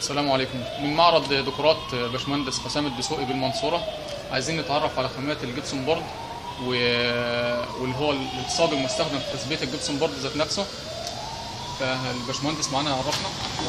السلام عليكم من معرض ديكورات باشمهندس حسام الدسوقي بالمنصوره عايزين نتعرف على خامات الجبسون بورد و... واللي هو الصاج المستخدم في تثبيت الجبسون بورد ذات نفسه فالباشمهندس معانا يعرفنا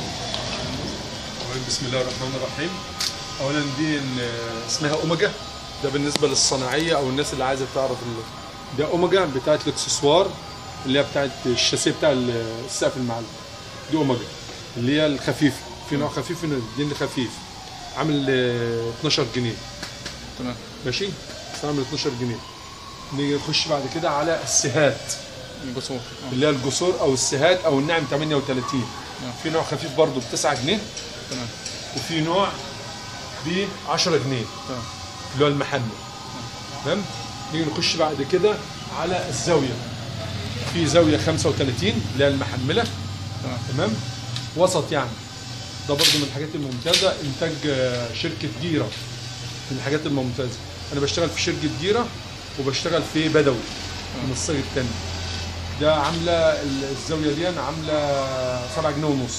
أولاً بسم الله الرحمن الرحيم اولا دي ال- اسمها اوميجا ده بالنسبه للصناعيه او الناس اللي عايزه تعرف ال- ده اوميجا بتاعت الاكسسوار اللي هي بتاعت الشاسيه بتاع ال- السقف المعلق دي اوميجا اللي هي الخفيفه في نوع خفيف من دي اللي خفيف عامل آه، 12 جنيه تمام ماشي بس عامل 12 جنيه نيجي نخش بعد كده على السهات الجسور آه، اللي هي الجسور او السهات او النعم 38 في نوع خفيف برضو ب 9 جنيه تمام وفي نوع ب 10 جنيه تمام اللي هو المحمل تمام نيجي نخش بعد كده على الزاويه في زاويه 35 اللي هي المحمله تمام تمام وسط يعني ده برضو من الحاجات الممتازه انتاج آه، شركه جيره من الحاجات الممتازه انا بشتغل في شركه جيره وبشتغل في بدوي من الصيغ الثاني ده عامله ال- الزاويه دي عامله 7 جنيه ونص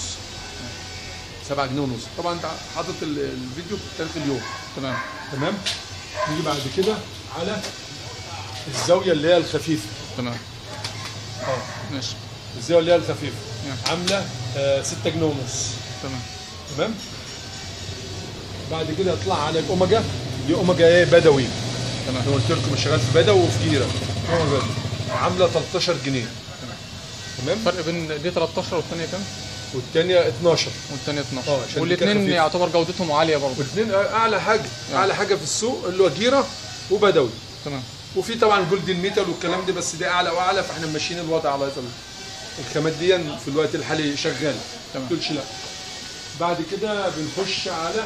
7 جنيه ونص طبعا انت حاطط ال- الفيديو بتاريخ اليوم تمام تمام نيجي بعد كده على الزاويه اللي هي الخفيفه تمام اه ماشي الزاويه اللي هي الخفيفه نعم. عامله 6 جنيه ونص تمام تمام بعد كده اطلع على الاوميجا دي اوميجا ايه بدوي تمام انا قلت لكم شغال في بدوي وفي جيره اوميجا بدوي. عامله 13 جنيه تمام الفرق بين دي 13 والثانيه كام؟ والثانيه 12 والثانيه 12 آه، عشان دي والاثنين كده خفيفة. يعتبر جودتهم عاليه برضه والاثنين اعلى حاجه نعم. اعلى حاجه في السوق اللي هو جيره وبدوي تمام وفي طبعا جولدن ميتال والكلام ده بس ده اعلى واعلى فاحنا ماشيين الوضع على هذا الخامات دي في الوقت الحالي شغاله تمام. ما تقولش لا بعد كده بنخش على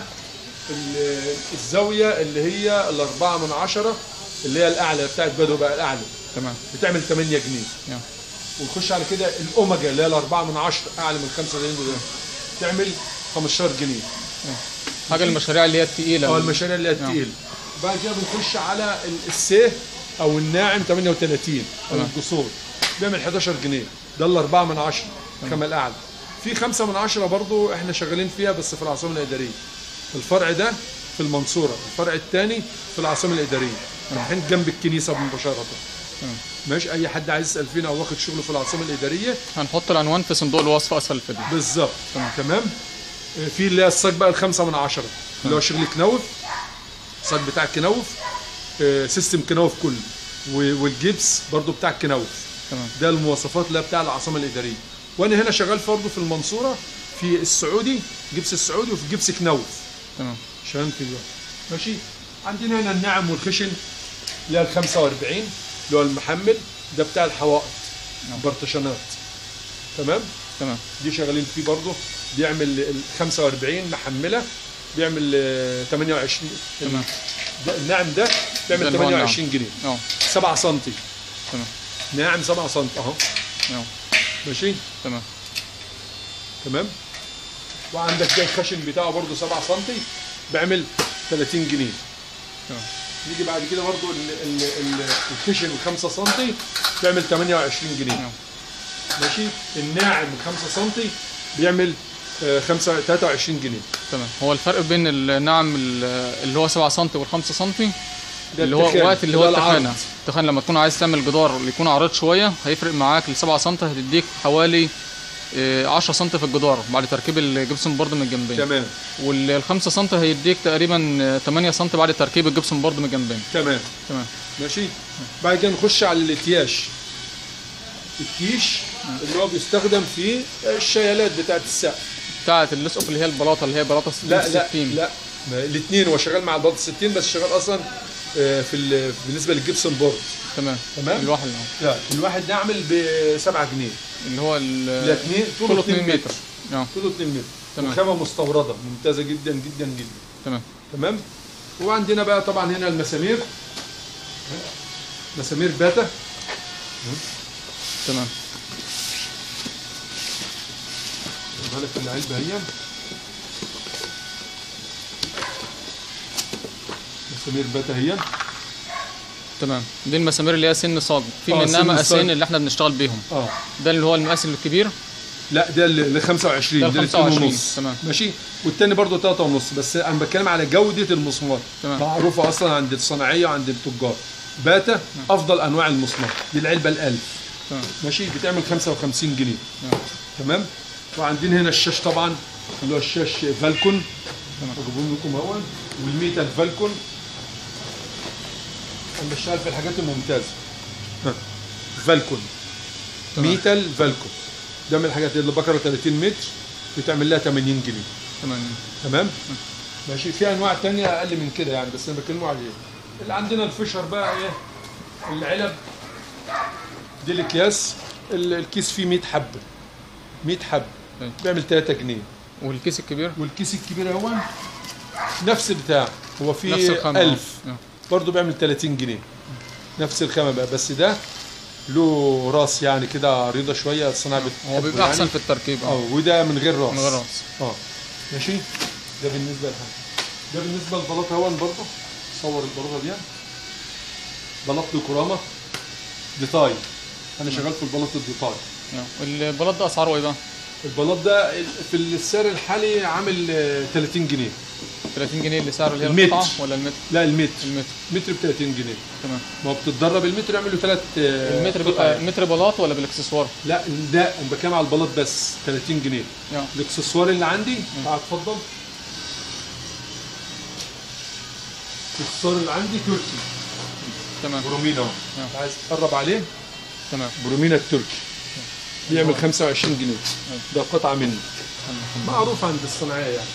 ال- الزاويه اللي هي الأربعة من عشرة اللي هي الأعلى بتاعت بدو بقى الأعلى تمام بتعمل 8 جنيه نعم. ونخش على كده الأوميجا اللي هي الأربعة من عشرة أعلى من 95 دول تعمل 15 جنيه حاجه المشاريع اللي هي الثقيله اه المشاريع اللي هي نعم. التقيل بعد كده بنخش على ال- السيه او الناعم 38 او تمام. الجسور بيعمل 11 جنيه ده الأربعة من عشرة كما الأعلى في خمسة من عشرة برضو احنا شغالين فيها بس في العاصمة الإدارية الفرع ده في المنصورة الفرع الثاني في العاصمة الإدارية رايحين جنب الكنيسة مباشرة تمام. ماشي أي حد عايز يسأل فينا أو واخد شغل في العاصمة الإدارية هنحط العنوان في صندوق الوصف اسفل الفيديو بالظبط تمام. تمام آه، في اللي هي الصاج بقى الخمسة من عشرة اللي هو شغل كنوف الصاج بتاع الكنوف آه، سيستم كنوف كله و- والجبس برضو بتاع الكنوف تمام ده المواصفات اللي هي بتاع العاصمة الإدارية وأنا هنا شغال برضو في المنصورة في السعودي جبس السعودي وفي جبس كنوف تمام شغال في الوقت ماشي عندنا هنا النعم والخشن اللي هي ال 45 اللي هو المحمل ده بتاع الحوائط نعم. برطشانات تمام تمام دي شغالين فيه برضه بيعمل ال 45 محمله بيعمل آه، 28 تمام ده الناعم ده ده بيعمل اللي هو 28 جنيه اه 7 سم تمام ناعم 7 سم اهو اه ماشي تمام تمام وعندك ده الخشن بتاعه برضه 7 سم بيعمل 30 جنيه تمام نيجي بعد كده برضه ال- ال- ال- الخشن 5 سم بيعمل 28 جنيه نعم. ماشي الناعم 5 سم بيعمل آه، 5 23 جنيه تمام هو الفرق بين النعم ال- اللي هو 7 سم وال 5 سم ده اللي هو التخان، وقت اللي ده هو العرض. التخانه التخان لما تكون عايز تعمل جدار اللي يكون عريض شويه هيفرق معاك ال 7 سم هتديك حوالي آه، 10 سم في الجدار بعد تركيب الجبسون بورد من الجنبين تمام وال 5 سم هيديك تقريبا آه، 8 سم بعد تركيب الجبسون بورد من الجنبين تمام تمام ماشي بعد كده نخش على الاتياش الكيش اللي هو بيستخدم في الشيالات بتاعت السقف بتاعت اللصق اللي هي البلاطه اللي هي بلاطه 60 لا لا 60 لا الاثنين هو شغال مع البلاط 60 بس شغال اصلا آه، في ال- بالنسبه للجبسون بورد تمام تمام. الواحد لا الواحد ده عامل ب 7 جنيه اللي هو ال- الاثنين طوله 2 متر اه طوله 2 متر تمام. وخامه مستورده ممتازه جدا جدا جدا تمام تمام وعندنا بقى طبعا هنا المسامير مسامير باتا تمام بالك في العلبه هي مسامير باتا هي تمام دي المسامير اللي هي سن صاج في آه، منها سن مقاسين الصاج. اللي احنا بنشتغل بيهم اه ده اللي هو المقاس الكبير لا ده ال 25 ده ده ال ال 2 25 ونص تمام. ماشي والتاني برضه 3 ونص بس انا بتكلم على جوده المسمار تمام. معروفه اصلا عند الصناعيه وعند التجار باتا افضل انواع المسمار دي العلبه ال 1000 تمام ماشي بتعمل 55 جنيه تمام. تمام وعندنا هنا الشاش طبعا اللي هو الشاش فالكون تمام. اجيبهم لكم اهو والميتال فالكون انا بشتغل في الحاجات الممتازه ها. فالكون تمام. ميتال فالكون ده من الحاجات اللي بكره 30 متر بتعمل لها 80 جنيه تمام تمام ماشي في انواع تانية اقل من كده يعني بس انا بكلمه عليه اللي عندنا الفشر بقى ايه العلب دي الاكياس ال- الكيس فيه 100 حبه 100 حبه أيوة. بيعمل 3 جنيه والكيس الكبير والكيس الكبير اهو نفس البتاع هو نفس فيه الخامة 1000 آه. برضه بيعمل 30 جنيه نفس الخامه بقى بس ده له راس يعني كده عريضه شويه الصناعه هو بتحبه بيبقى يعني. احسن في التركيب اه اه وده من غير راس من غير راس اه ماشي ده بالنسبه لها ده بالنسبه للبلاطه هون برضه صور البلاطه دي بلاط كرامه ديتاي انا شغال في البلاط الديتاي آه. البلاط ده اسعاره ايه بقى؟ البلاط ده في السعر الحالي عامل آه، 30 جنيه 30 جنيه اللي سعره اللي هي المتر. القطعه ولا المتر؟ لا المتر المتر متر ب 30 جنيه تمام ما هو بتتدرب المتر يعملوا ثلاث المتر بيبقى متر بلاط ولا بالاكسسوار؟ لا ده انا بتكلم على البلاط بس 30 جنيه آه. الاكسسوار اللي عندي تعال اتفضل الاكسسوار اللي عندي تركي تمام برومينا اهو نعم. عايز تقرب عليه تمام برومينا التركي بيعمل 25 جنيه ده قطعه منه معروف عند الصناعيه يعني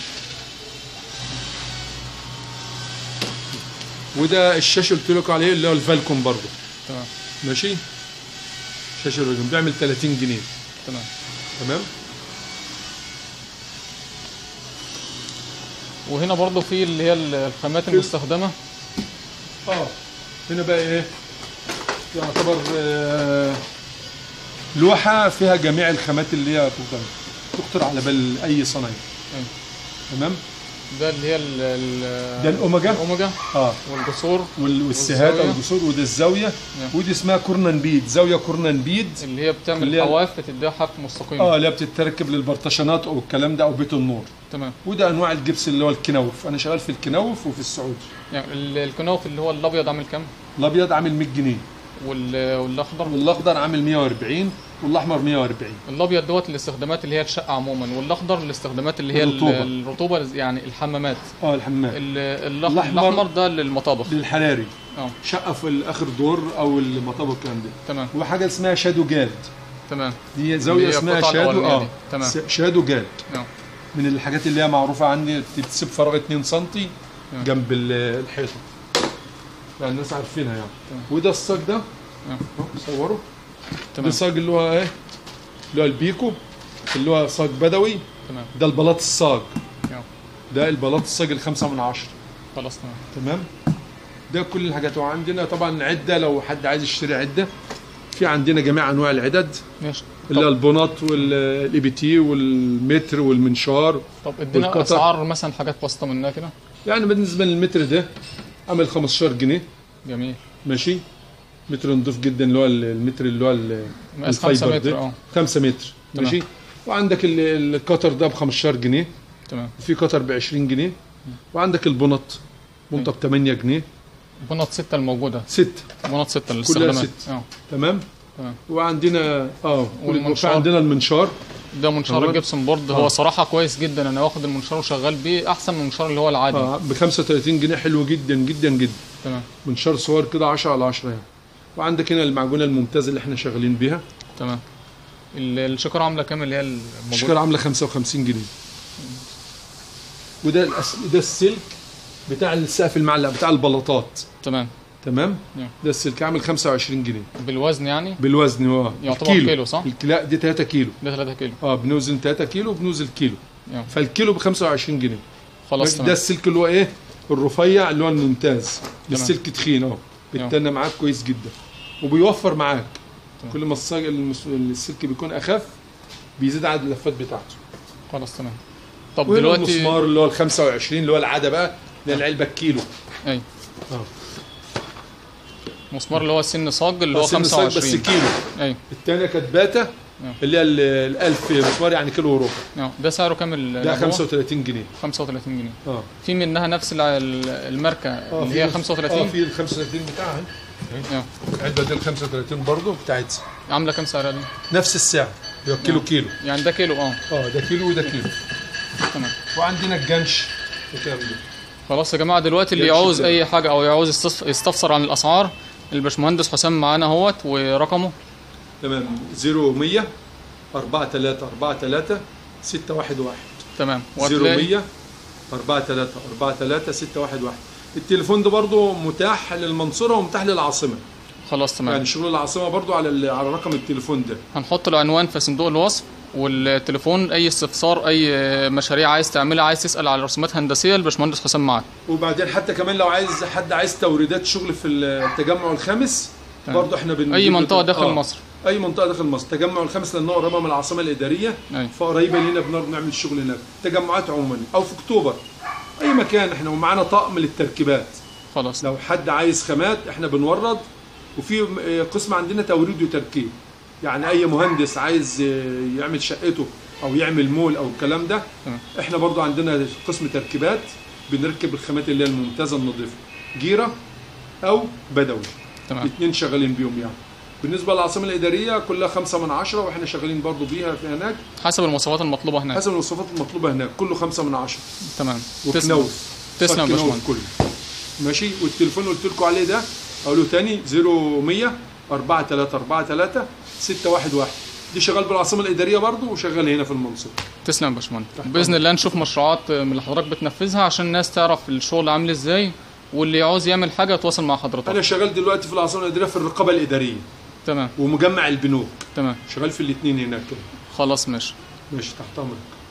وده الشاشه اللي قلت لكم عليه اللي هو الفالكون برضه تمام ماشي شاشه الفالكون بيعمل 30 جنيه تمام تمام وهنا برضو في اللي هي الخامات المستخدمه اه هنا بقى ايه يعتبر آه، لوحه فيها جميع الخامات اللي هي تقدر تخطر على بال اي صنايعي أيوة. تمام ده اللي هي ال ال- ده الأوميجا. الاوميجا اه والجسور وال- والسهات او والزاوية. الجسور ودي الزاويه ودي اسمها كورننبيد زاويه كورننبيد اللي هي بتعمل اللي هي- حواف بتديها حف مستقيم اه اللي هي بتتركب للبرطشانات او الكلام ده او بيت النور تمام وده انواع الجبس اللي هو الكنوف انا شغال في الكنوف وفي السعودي يعني ال- الكنوف اللي هو الابيض عامل كام؟ الابيض عامل 100 جنيه وال- والاخضر والاخضر عامل 140 والاحمر 140 الابيض دوت الاستخدامات اللي هي الشقه عموما والاخضر الاستخدامات اللي هي ال- الرطوبة. الرطوبه يعني الحمامات اه الحمام ال- الأخ- الأحمر. الاحمر ده للمطابخ للحراري اه شقه في الاخر دور او المطاب والكلام ده تمام وحاجه اسمها شادو جالد تمام دي زاويه اللي هي اسمها القطعة شادو الأولانية اه دي. تمام. س- شادو جالد اه من الحاجات اللي هي معروفه عندي بتسيب فراغ 2 سم تمام. جنب ال- الحيطه يعني الناس عارفينها يعني تمام. وده الصاج ده اه اهو صوره ده تمام الصاج اللي هو ايه اللي هو البيكو اللي هو صاج بدوي تمام ده البلاط الصاج اه ده البلاط الصاج الخمسة من عشرة خلاص تمام تمام ده كل الحاجات وعندنا طبعا عدة لو حد عايز يشتري عدة في عندنا جميع انواع العدد ماشي اللي هي طب, البونات والاي بي تي والمتر والمنشار طب ادينا والقطع. اسعار مثلا حاجات بسيطه منها كده يعني بالنسبة للمتر ده عامل 15 جنيه جميل ماشي متر نضيف جدا اللي هو المتر اللي هو ال- مقاس 5 الفايبر متر ده. اه 5 متر تمام. ماشي وعندك ال- القطر ده ب 15 جنيه تمام وفي قطر ب 20 جنيه وعندك البنط بنطه ب 8 جنيه بنط 6 الموجوده 6 بنط 6 الاستخدامات ست. اه تمام تمام وعندنا اه كل- والمنشار. وفي عندنا المنشار ده منشار هو- الجبسون بورد آه. هو صراحه كويس جدا انا واخد المنشار وشغال بيه احسن من المنشار اللي هو العادي اه ب 35 جنيه حلو جدا جدا جدا تمام منشار صور كده 10 على 10 يعني وعندك هنا المعجونه الممتازه اللي احنا شغالين بيها تمام ال- الشكاره عامله كام اللي هي الموجوده الشكاره عامله 55 جنيه وده الأس... ده السلك بتاع السقف المعلق بتاع البلاطات تمام تمام نعم. ده السلك عامل 25 جنيه بالوزن يعني بالوزن هو يعتبر كيلو، صح؟ الك- لا دي 3 كيلو ده 3 كيلو اه بنوزن 3 كيلو وبنوزن كيلو يعني فالكيلو ب 25 جنيه خلاص ده تمام السلك اللي هو ايه الرفيع اللي هو الممتاز تمام. السلك تخين اهو بيتنى معاك كويس جدا وبيوفر معاك تمام. كل ما الصاج المس- السلك بيكون اخف بيزيد عدد اللفات بتاعته خلاص تمام طب وهنا دلوقتي المسمار اللي هو ال 25 اللي هو العاده بقى اللي هي العلبه الكيلو اي اه مسمار اللي هو سن صاج اللي هو بس الصاج بس 25 كيلو اي الثانيه كانت باتا آه. اللي هي ال 1000 مسمار يعني كيلو وربع اه ده سعره كام ال- ده الأبوة؟ 35 جنيه 35 جنيه اه في منها نفس الع- ال- الماركه اه اللي هي في- 35 اه في ال 35 بتاعها اه العلبه دي ال 35 برضه بتاعتها عامله كام سعرها دي؟ نفس السعر هو كيلو آه. كيلو يعني ده كيلو اه اه ده كيلو وده كيلو تمام وعندنا الجنش الكلام ده خلاص يا جماعه دلوقتي اللي يمشي يعوز كده. اي حاجه او يعوز يستف- يستفسر عن الاسعار الباشمهندس حسام معانا اهوت ورقمه تمام 0100 43 43 611 تمام وهتلاقي 0100 43 43 611 التليفون ده برضه متاح للمنصوره ومتاح للعاصمه خلاص تمام يعني شغل العاصمه برضه على ال- على رقم التليفون ده هنحط العنوان في صندوق الوصف والتليفون اي استفسار اي مشاريع عايز تعملها عايز تسال على رسومات هندسيه الباشمهندس حسام معاك وبعدين حتى كمان لو عايز حد عايز توريدات شغل في التجمع الخامس تمام. برضه احنا بن اي منطقه داخل آه. مصر اي منطقه داخل مصر تجمع الخامس لانه قريبه من العاصمه الاداريه أي. فقريبه لينا بنقدر نعمل الشغل هناك تجمعات عموما او في اكتوبر اي مكان احنا ومعانا طقم للتركيبات خلاص لو حد عايز خامات احنا بنورد وفي م- آه، قسم عندنا توريد وتركيب يعني اي مهندس عايز آه، يعمل شقته او يعمل مول او الكلام ده تمام. احنا برضو عندنا قسم تركيبات بنركب الخامات اللي هي الممتازه النظيفه جيره او بدوي تمام الاثنين شغالين بيهم يعني بالنسبه للعاصمه الاداريه كلها خمسة من عشرة واحنا شغالين برضو بيها في هناك حسب المواصفات المطلوبه هناك حسب الوصفات المطلوبه هناك كله خمسة من عشرة تمام تسلم وكنوز تسلم يا كنوز باشمهندس كله ماشي والتليفون اللي قلت لكم عليه ده اقوله تاني 0100 4343 611 دي شغال بالعاصمه الاداريه برضو وشغال هنا في المنصوره تسلم يا باشمهندس تحت باذن الله نشوف مشروعات من اللي حضرتك بتنفذها عشان الناس تعرف الشغل عامل ازاي واللي يعوز يعمل حاجه يتواصل مع حضرتك انا شغال دلوقتي في العاصمه الاداريه في الرقابه الاداريه تمام ومجمع البنوك تمام شغال في الاثنين هناك كده خلاص ماشي ماشي تحت امرك